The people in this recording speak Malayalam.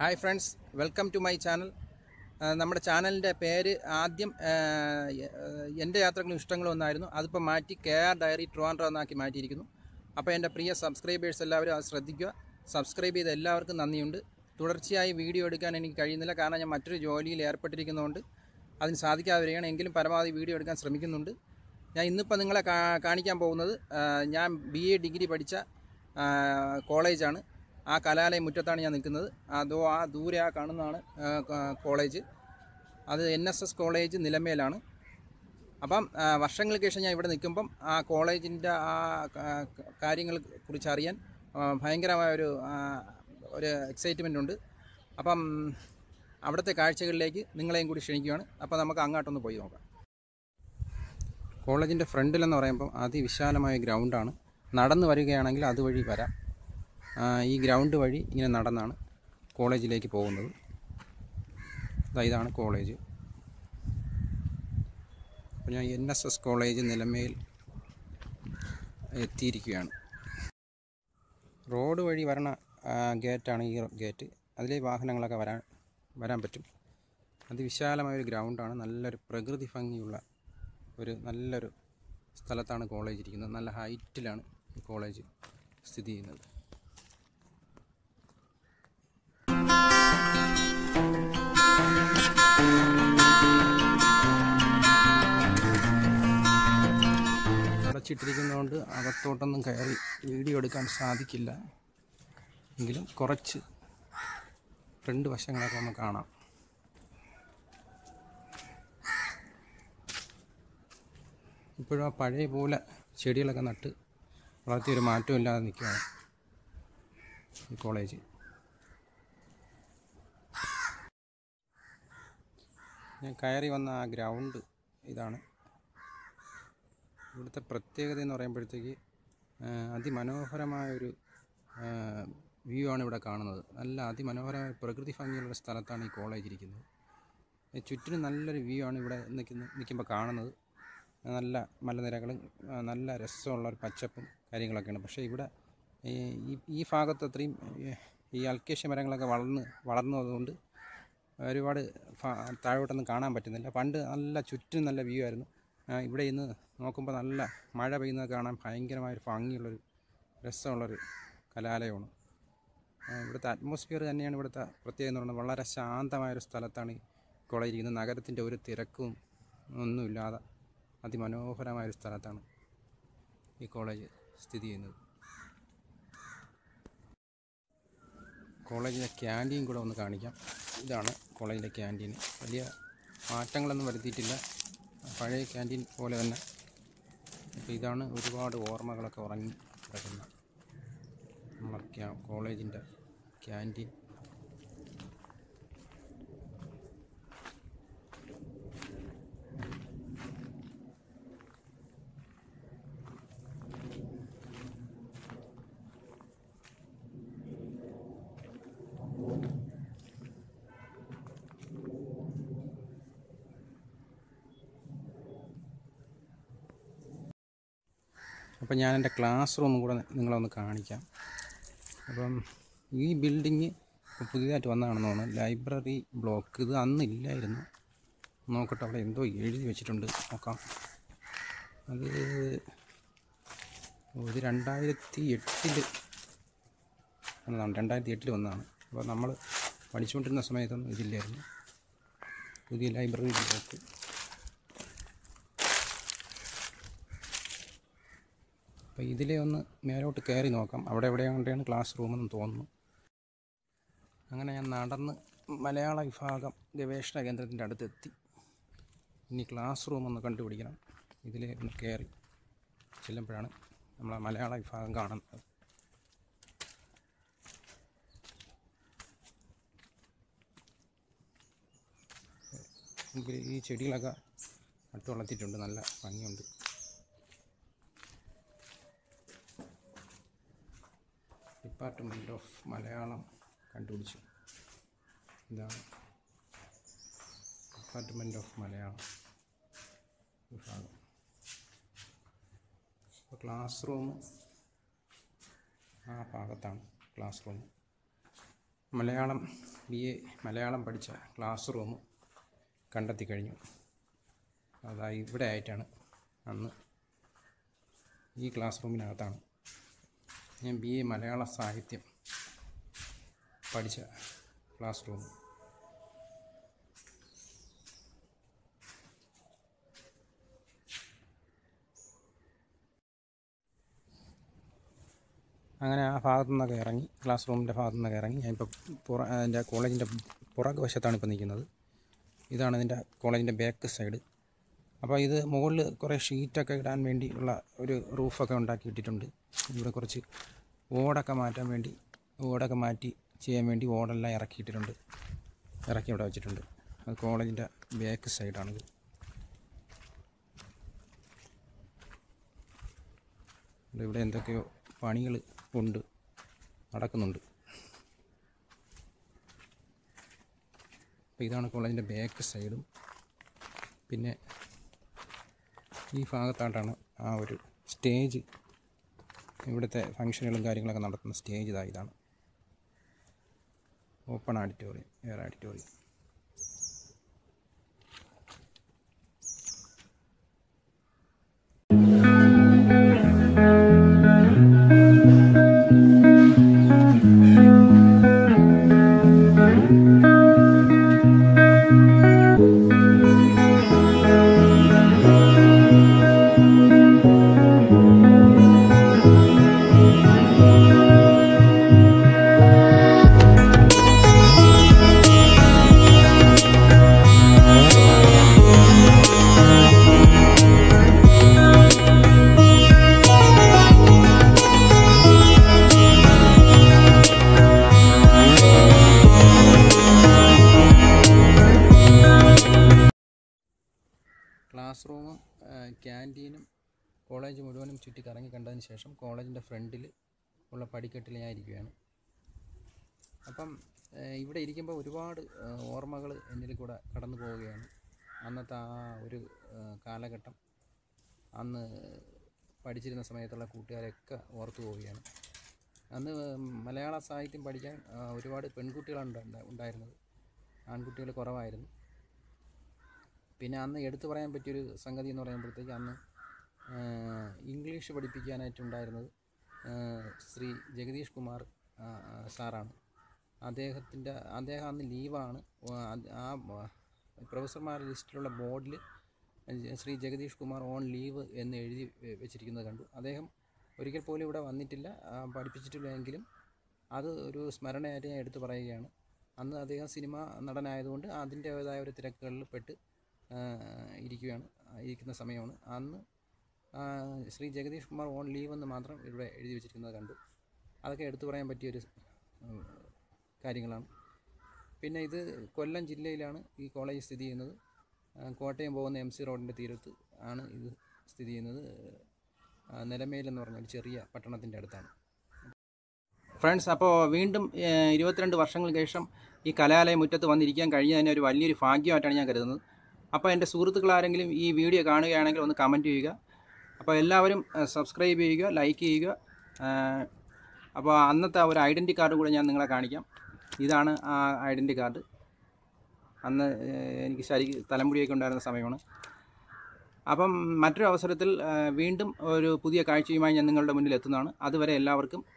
hi friends welcome to my channel നമ്മുടെ ചാനലിൻ്റെ പേര് ആദ്യം ആ, എ- എൻ്റെ യാത്രകളും ഇഷ്ടങ്ങളും ഒന്നായിരുന്നു അതിപ്പോൾ മാറ്റി കെ ആർ ഡയറി ട്രിവാൻഡ്രം എന്നാക്കി മാറ്റിയിരിക്കുന്നു അപ്പോൾ എൻ്റെ പ്രിയ സബ്സ്ക്രൈബേഴ്സ് എല്ലാവരും അത് ശ്രദ്ധിക്കുക സബ്സ്ക്രൈബ് ചെയ്ത എല്ലാവർക്കും നന്ദിയുണ്ട് തുടർച്ചയായി വീഡിയോ എടുക്കാൻ എനിക്ക് കഴിയുന്നില്ല കാരണം ഞാൻ മറ്റൊരു ജോലിയിൽ ഏർപ്പെട്ടിരിക്കുന്നതുകൊണ്ട് അതിന് സാധിക്കാതെ വരികയാണ് എങ്കിലും പരമാവധി വീഡിയോ എടുക്കാൻ ശ്രമിക്കുന്നുണ്ട് ഞാൻ ഇന്നിപ്പോൾ നിങ്ങളെ കാ- കാണിക്കാൻ പോകുന്നത് ആ, ഞാൻ ബി എ ഡിഗ്രി പഠിച്ച ആ, കോളേജാണ് ആ കലാലയ മുറ്റത്താണ് ഞാൻ നിൽക്കുന്നത് അതോ ആ ദൂരെ ആ കാണുന്നതാണ് ആ, ക- കോളേജ് അത് എൻ എസ് എസ് കോളേജ് നിലമേലാണ് അപ്പം ആ, വർഷങ്ങൾക്ക് ശേഷം ഞാൻ ഇവിടെ നിൽക്കുമ്പം ആ കോളേജിൻ്റെ ആ ക- കാര്യങ്ങളെ കുറിച്ച് അറിയാൻ ആ, ഭയങ്കരമായ ഒരു ആ, ഒരു എക്സൈറ്റ്മെൻ്റ് ഉണ്ട് അപ്പം അവിടുത്തെ കാഴ്ചകളിലേക്ക് നിങ്ങളെയും കൂടി ക്ഷണിക്കുകയാണ് അപ്പോൾ നമുക്ക് അങ്ങോട്ടൊന്ന് പോയി നോക്കാം കോളേജിൻ്റെ ഫ്രണ്ടിലെന്ന് പറയുമ്പോൾ അതിവിശാലമായ ഗ്രൗണ്ടാണ് നടന്നു വരികയാണെങ്കിൽ അതുവഴി വരാം ആ, ഈ ഗ്രൗണ്ട് വഴി ഇങ്ങനെ നടന്നാണ് കോളേജിലേക്ക് പോകുന്നത് ദാ ഇതാണ് കോളേജ് അപ്പോൾ ഞാൻ N S S college Nilamel എത്തിയിരിക്കുകയാണ് റോഡ് വഴി വരണ ആ, ഗേറ്റാണ് ഈ ഗേറ്റ് അതിലെ വാഹനങ്ങളൊക്കെ വരാൻ വരാൻ പറ്റും അതിവിശാലമായ ഒരു ഗ്രൗണ്ടാണ് നല്ലൊരു പ്രകൃതി ഭംഗിയുള്ള ഒരു നല്ലൊരു സ്ഥലത്താണ് കോളേജ് ഇരിക്കുന്നത് നല്ല ഹൈറ്റിലാണ് ഈ കോളേജ് സ്ഥിതി ചെയ്യുന്നത് അടച്ചിട്ടിരിക്കുന്നതുകൊണ്ട് അകത്തോട്ടൊന്നും കയറി വീഡിയോ എടുക്കാൻ സാധിക്കില്ല എങ്കിലും കുറച്ച് ഫ്രണ്ട് വശങ്ങളൊക്കെ ഒന്ന് കാണാം ഇപ്പോഴും ആ പഴയ പോലെ ചെടികളൊക്കെ നട്ട് വളർത്തി ഒരു മാറ്റവും ഇല്ലാതെ നിൽക്കുകയാണ് ഈ കോളേജ് ഞാൻ കയറി വന്ന ആ ഗ്രൗണ്ട് ഇതാണ് ഇവിടുത്തെ പ്രത്യേകത എന്ന് പറയുമ്പോഴത്തേക്ക് ആ, അതിമനോഹരമായൊരു വ്യൂ ആണ് ഇവിടെ കാണുന്നത് നല്ല അതിമനോഹരമായ പ്രകൃതി ഭംഗിയുള്ള സ്ഥലത്താണ് ഈ കോളേജ് ഇരിക്കുന്നത് ഈ ചുറ്റിനും നല്ലൊരു വ്യൂ ആണ് ഇവിടെ നിൽക്കുന്ന നിൽക്കുമ്പോൾ കാണുന്നത് നല്ല മലനിരകളും ആ, നല്ല രസമുള്ള ഒരു പച്ചപ്പും കാര്യങ്ങളൊക്കെയാണ് പക്ഷേ ഇവിടെ ഈ ഈ- ഈ ഭാഗത്ത് അത്രയും ഈ- ഈ അൽക്കേഷ്യ മരങ്ങളൊക്കെ വളർന്ന് വളർന്നതുകൊണ്ട് ഒരുപാട് ഫ- താഴോട്ടൊന്നും കാണാൻ പറ്റുന്നില്ല പണ്ട് നല്ല ചുറ്റും നല്ല വ്യൂ ആയിരുന്നു ആ, ഇവിടെ ഇന്ന് നോക്കുമ്പോൾ നല്ല മഴ പെയ്യുന്നത് കാണാൻ ഭയങ്കരമായൊരു ഭംഗിയുള്ളൊരു രസമുള്ളൊരു കലാലയമാണ് ആ, ഇവിടുത്തെ അറ്റ്മോസ്ഫിയർ തന്നെയാണ് ഇവിടുത്തെ പ്രത്യേകത എന്ന് പറയുന്നത് വളരെ ശാന്തമായൊരു സ്ഥലത്താണ് ഈ കോളേജ് ഇരിക്കുന്നത് നഗരത്തിൻ്റെ ഒരു തിരക്കും ഒന്നുമില്ലാതെ അതിമനോഹരമായൊരു സ്ഥലത്താണ് ഈ കോളേജ് സ്ഥിതി ചെയ്യുന്നത് കോളേജിലെ ക്യാൻറ്റീൻ കൂടെ ഒന്ന് കാണിക്കാം ഇതാണ് കോളേജിലെ ക്യാൻറ്റീൻ വലിയ മാറ്റങ്ങളൊന്നും വരുത്തിയിട്ടില്ല പഴയ ക്യാൻറ്റീൻ പോലെ തന്നെ അപ്പോൾ ഇതാണ് ഒരുപാട് ഓർമ്മകളൊക്കെ ഉറങ്ങി കിടക്കുന്ന നമ്മളെ ക്യാ കോളേജിൻ്റെ ക്യാൻറ്റീൻ അപ്പം ഞാൻ എൻ്റെ ക്ലാസ് റൂമും കൂടെ നിങ്ങളൊന്ന് കാണിക്കാം അപ്പം ഈ ബിൽഡിങ് ഇപ്പോൾ പുതിയതായിട്ട് വന്നതാണെന്ന് തോന്നുന്നു ലൈബ്രറി ബ്ലോക്ക് ഇത് അന്നില്ലായിരുന്നു നോക്കട്ടെ അവിടെ എന്തോ എഴുതി വെച്ചിട്ടുണ്ട് നോക്കാം അത് ഓ, ഇത് രണ്ടായിരത്തി എട്ടിൽ വന്നതാണ് രണ്ടായിരത്തി എട്ടിൽ വന്നതാണ് അപ്പോൾ നമ്മൾ പഠിച്ചുകൊണ്ടിരുന്ന സമയത്തൊന്നും ഇതില്ലായിരുന്നു പുതിയ ലൈബ്രറി ബ്ലോക്ക് അപ്പോൾ ഇതിലെ ഒന്ന് മേലോട്ട് കയറി നോക്കാം അവിടെ എവിടെയാണ്ടാണ് ക്ലാസ് റൂമെന്ന് തോന്നുന്നു അങ്ങനെ ഞാൻ നടന്ന് മലയാള വിഭാഗം ഗവേഷണ കേന്ദ്രത്തിൻ്റെ അടുത്തെത്തി ഇനി ക്ലാസ് റൂം ഒന്ന് കണ്ടുപിടിക്കണം ഇതിലെ ഒന്ന് കയറി ചെല്ലുമ്പോഴാണ് നമ്മളെ മലയാള വിഭാഗം കാണുന്നത് ഇതിൽ ഈ ചെടികളൊക്കെ നട്ടു വളർത്തിയിട്ടുണ്ട് നല്ല ഭംഗിയുണ്ട് ഡിപ്പാർട്ട്മെൻറ്റ് ഓഫ് മലയാളം കണ്ടുപിടിച്ചു ഇതാണ് ഡിപ്പാർട്ട്മെൻറ്റ് ഓഫ് മലയാളം വിഭാഗം അപ്പോൾ ക്ലാസ് റൂം ആ ഭാഗത്താണ് classroom Malayalam B A Malayalam പഠിച്ച ക്ലാസ് റൂം കണ്ടെത്തി കഴിഞ്ഞു അതാ ഇവിടെ ആയിട്ടാണ് അന്ന് ഈ ക്ലാസ് റൂമിനകത്താണ് ഞാൻ ബി എ മലയാള സാഹിത്യം പഠിച്ച ക്ലാസ് റൂം അങ്ങനെ ആ ഭാഗത്തു നിന്നൊക്കെ ഇറങ്ങി ക്ലാസ് റൂമിൻ്റെ ഭാഗത്തു നിന്നൊക്കെ ഇറങ്ങി ഞാനിപ്പോൾ പുറ എൻ്റെ കോളേജിൻ്റെ പുറകു വശത്താണ് ഇപ്പോൾ നിൽക്കുന്നത് ഇതാണ് ഇതിൻ്റെ കോളേജിൻ്റെ ബാക്ക് സൈഡ് അപ്പോൾ ഇത് മുകളിൽ കുറേ ഷീറ്റൊക്കെ ഇടാൻ വേണ്ടി ഉള്ള ഒരു റൂഫൊക്കെ ഉണ്ടാക്കി ഇട്ടിട്ടുണ്ട് ഇവിടെ കുറച്ച് ഓടൊക്കെ മാറ്റാൻ വേണ്ടി ഓടൊക്കെ മാറ്റി ചെയ്യാൻ വേണ്ടി ഓടെല്ലാം ഇറക്കിയിട്ടിട്ടുണ്ട് ഇറക്കി ഇവിടെ വെച്ചിട്ടുണ്ട് അത് കോളേജിൻ്റെ ബാക്ക് സൈഡാണിത് ഇവിടെ എന്തൊക്കെയോ പണികൾ ഉണ്ട് നടക്കുന്നുണ്ട് അപ്പോൾ ഇതാണ് കോളേജിൻ്റെ ബാക്ക് സൈഡും പിന്നെ ഈ ഭാഗത്തായിട്ടാണ് ആ ഒരു സ്റ്റേജ് ഇവിടുത്തെ ഫങ്ഷനുകളും കാര്യങ്ങളൊക്കെ നടത്തുന്ന സ്റ്റേജ് ഇതാ ഇതാണ് open auditorium air auditorium class റൂമും ക്യാൻറ്റീനും കോളേജ് മുഴുവനും ചുറ്റി കറങ്ങി കണ്ടതിന് ശേഷം കോളേജിൻ്റെ ഫ്രണ്ടിൽ ഉള്ള പടിക്കെട്ടിൽ ഞാൻ ഇരിക്കുകയാണ് അപ്പം ഏഹ്, ഇവിടെ ഇരിക്കുമ്പോൾ ഒരുപാട് ഓർമ്മകൾ എന്നിൽ കൂടെ കടന്നു പോവുകയാണ് അന്നത്തെ ആ ഒരു ഏഹ്, കാലഘട്ടം അന്ന് പഠിച്ചിരുന്ന സമയത്തുള്ള കൂട്ടുകാരെയൊക്കെ ഓർത്തു പോവുകയാണ് അന്ന് മലയാള സാഹിത്യം പഠിക്കാൻ ആ, ഒരുപാട് പെൺകുട്ടികളാണ് ഉണ്ടാ- ഉണ്ടായിരുന്നത് ആൺകുട്ടികൾ കുറവായിരുന്നു പിന്നെ അന്ന് എടുത്തു പറയാൻ പറ്റിയൊരു സംഗതി എന്ന് പറയുമ്പോഴത്തേക്ക് അന്ന് ആ, ഇംഗ്ലീഷ് പഠിപ്പിക്കാനായിട്ടുണ്ടായിരുന്നത് ആ, ശ്രീ ജഗദീഷ് കുമാർ ആ, ആ, സാറാണ് അദ്ദേഹത്തിൻ്റെ അദ്ദേഹം അന്ന് ലീവാണ് ആ, അത് ആ ആ, പ്രൊഫസർമാരുടെ ലിസ്റ്റിലുള്ള ബോർഡിൽ ശ്രീ ജഗദീഷ് കുമാർ ഓൺ ലീവ് എന്ന് എഴുതി വെ- വെച്ചിരിക്കുന്നത് കണ്ടു അദ്ദേഹം ഒരിക്കൽ പോലും ഇവിടെ വന്നിട്ടില്ല ആ, പഠിപ്പിച്ചിട്ടില്ല എങ്കിലും അത് ഒരു സ്മരണയായിട്ട് ഞാൻ എടുത്തു പറയുകയാണ് അന്ന് അദ്ദേഹം സിനിമ നടനായതുകൊണ്ട് അതിൻ്റേതായ ഒരു തിരക്കുകളിൽ പെട്ട് ആ, ഇരിക്കുകയാണ് ആ, ഇരിക്കുന്ന സമയമാണ് അന്ന് ആ, ശ്രീ ജഗദീഷ് കുമാർ ഓൺ ലീവ് എന്ന് മാത്രം ഇവിടെ എഴുതി വെച്ചിരിക്കുന്നത് കണ്ടു അതൊക്കെ എടുത്തു പറയാൻ പറ്റിയൊരു ഉം, കാര്യങ്ങളാണ് പിന്നെ ഇത് കൊല്ലം ജില്ലയിലാണ് ഈ കോളേജ് സ്ഥിതി ചെയ്യുന്നത് ആ, കോട്ടയം പോകുന്ന എം സി റോഡിൻ്റെ തീരത്ത് ആണ് ഇത് സ്ഥിതി ചെയ്യുന്നത് ആ, നിലമേൽ എന്ന് പറഞ്ഞ ഒരു ചെറിയ പട്ടണത്തിൻ്റെ അടുത്താണ് ഫ്രണ്ട്സ് അപ്പോൾ വീണ്ടും ഏഹ്, ഇരുപത്തിരണ്ട് വർഷങ്ങൾക്ക് ശേഷം ഈ കലാലയ മുറ്റത്ത് വന്നിരിക്കാൻ കഴിഞ്ഞതിന് ഒരു വലിയൊരു ഭാഗ്യമായിട്ടാണ് ഞാൻ കരുതുന്നത് അപ്പോൾ എൻ്റെ സുഹൃത്തുക്കൾ ആരെങ്കിലും ഈ വീഡിയോ കാണുകയാണെങ്കിൽ ഒന്ന് കമൻറ്റ് ചെയ്യുക അപ്പോൾ എല്ലാവരും ഏഹ്, സബ്സ്ക്രൈബ് ചെയ്യുക ലൈക്ക് ചെയ്യുക ഏഹ്, അപ്പോൾ അന്നത്തെ ആ ഒരു ഐഡൻറ്റി കാർഡ് കൂടെ ഞാൻ നിങ്ങളെ കാണിക്കാം ഇതാണ് ആ ഐഡൻറ്റി കാർഡ് അന്ന് ഏഹ്, എനിക്ക് ശരി തലമുടിയൊക്കെ ഉണ്ടായിരുന്ന സമയമാണ് അപ്പം മറ്റൊരു അവസരത്തിൽ ഏഹ്, വീണ്ടും ഒരു പുതിയ കാഴ്ചയുമായി ഞാൻ നിങ്ങളുടെ മുന്നിൽ എത്തുന്നതാണ് അതുവരെ എല്ലാവർക്കും